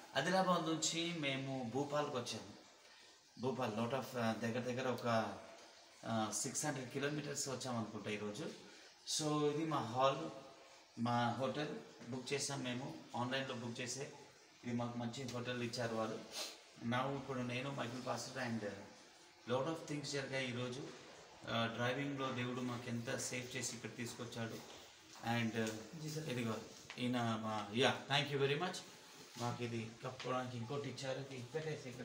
ఆదిలాబాద్ నుంచి మేము భూపాల్కి వచ్చాము భూపాల్ లాట్ ఆఫ్ దగ్గర దగ్గర ఒక సిక్స్ హండ్రెడ్ కిలోమీటర్స్ వచ్చామనుకుంటా ఈరోజు సో ఇది మా హాల్ మా హోటల్ బుక్ చేసాం మేము ఆన్లైన్లో బుక్ చేసే ఇది మాకు మంచి హోటల్ ఇచ్చారు వాళ్ళు నా ఇప్పుడు నేను Michael pastor and lot of things జరిగాయి ఈరోజు డ్రైవింగ్లో దేవుడు మాకు ఎంత సేఫ్ చేసి ఇక్కడ తీసుకొచ్చాడు అండ్ ఇదిగో ఈయన మా yeah thank you very much మాకు ఇది కప్పుకోవడానికి ఇంకోటి ఇచ్చారు ఇది పెట్టేసి ఇక్కడ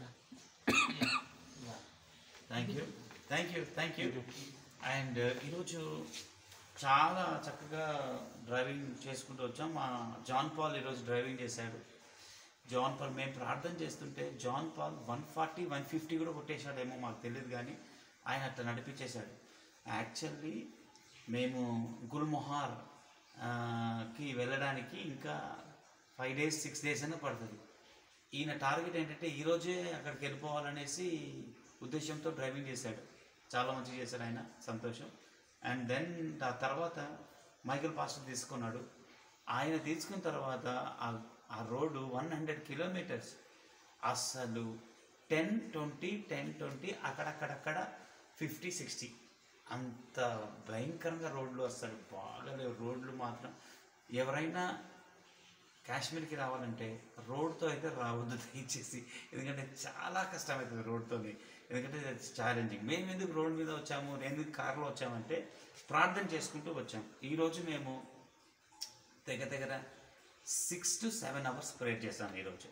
thank you thank you thank you and ఈరోజు చాలా చక్కగా డ్రైవింగ్ చేసుకుంటూ వచ్చాం మా జాన్ పాల్ ఈరోజు డ్రైవింగ్ చేశాడు జాన్ పాల్ మేము ప్రార్థన చేస్తుంటే John Paul one forty one fifty కూడా కొట్టేశాడేమో మాకు తెలియదు కానీ ఆయన అట్లా నడిపించేశాడు యాక్చువల్లీ మేము గుల్మొహార్ ఆ, కి వెళ్ళడానికి ఇంకా ఫైవ్ డేస్ సిక్స్ డేస్ అయినా పడుతుంది ఈయన టార్గెట్ ఏంటంటే ఈరోజే అక్కడికి వెళ్ళిపోవాలనేసి ఉద్దేశంతో డ్రైవింగ్ చేశాడు చాలా మంచిగా చేశాడు ఆయన సంతోషం అండ్ దెన్ ఆ తర్వాత మైకిల్ పాస్టర్ తీసుకున్నాడు ఆయన తీసుకున్న తర్వాత ఆ- ఆ రోడ్డు వన్ హండ్రెడ్ కిలోమీటర్స్ అసలు టెన్ ట్వంటీ టెన్ ట్వంటీ అక్కడక్కడక్కడ ఫిఫ్టీ సిక్స్టీ అంత భయంకరంగా రోడ్లు అసలు బాగాలేవు రోడ్లు మాత్రం ఎవరైనా కాశ్మీర్కి రావాలంటే రోడ్తో అయితే రావద్దు దయచేసి ఎందుకంటే చాలా కష్టమవుతుంది రోడ్తో ఎందుకంటే ఛాలెంజింగ్ మేము ఎందుకు రోడ్ మీద వచ్చాము ఎందుకు కార్లో వచ్చామంటే ప్రార్థన చేసుకుంటూ వచ్చాం ఈరోజు మేము దగ్గర దగ్గర six to seven hours prayer చేస్తాం ఈరోజు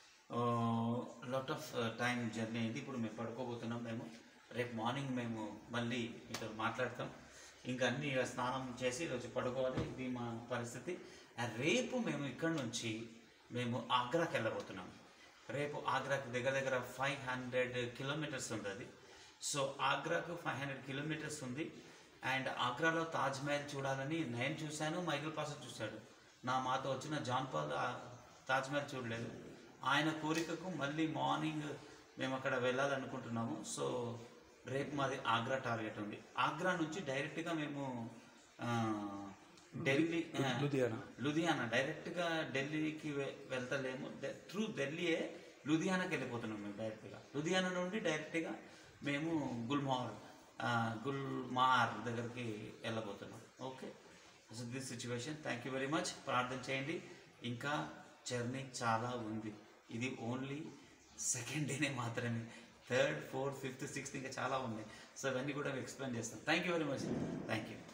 లాట్ ఆఫ్ టైం జర్నీ అయింది ఇప్పుడు మేము పడుకోబోతున్నాం మేము రేపు మార్నింగ్ మేము మళ్ళీ మీతో మాట్లాడతాం ఇంకా అన్ని స్నానం చేసి ఈరోజు పడుకోవాలి ఇది మా పరిస్థితి ఆ రేపు మేము ఇక్కడ నుంచి మేము ఆగ్రాకి వెళ్ళబోతున్నాం రేపు ఆగ్రాకి దగ్గర దగ్గర ఫైవ్ హండ్రెడ్ కిలోమీటర్స్ ఉంటుంది సో ఆగ్రాకు ఫైవ్ హండ్రెడ్ కిలోమీటర్స్ ఉంది అండ్ ఆగ్రాలో తాజ్ మహల్ చూడాలని నేను చూశాను మైకిల్ పాసర్ చూశాడు నా మాతో వచ్చిన జాన్ పాల్ ఆ తాజ్ మహల్ చూడలేదు ఆయన కోరికకు మళ్ళీ మార్నింగ్ మేము అక్కడ వెళ్ళాలనుకుంటున్నాము సో రేపు మాది ఆగ్రా టార్గెట్ ఉంది ఆగ్రా నుంచి డైరెక్ట్గా మేము ఆ, ఢిల్లీ ఆ, లూధియానా. లుధియానా డైరెక్ట్గా ఢిల్లీకి వె- వెళ్తలేము త్రూ ఢిల్లీయే లుధియానాకి వెళ్ళిపోతున్నాం మేము డైరెక్ట్గా లుధియానా నుండి డైరెక్ట్గా మేము గుల్మార్ ఆ, గుల్మార్ దగ్గరికి వెళ్ళబోతున్నాం okay so this situation thank you very much ప్రార్థన చేయండి ఇంకా జర్నీ చాలా ఉంది ఇది ఓన్లీ సెకండ్ డేనే మాత్రమే థర్డ్ ఫోర్త్ ఫిఫ్త్ సిక్స్త్ ఇంకా చాలా ఉన్నాయి సో అవన్నీ కూడా ఎక్స్ప్లెయిన్ చేస్తాం thank you very much thank you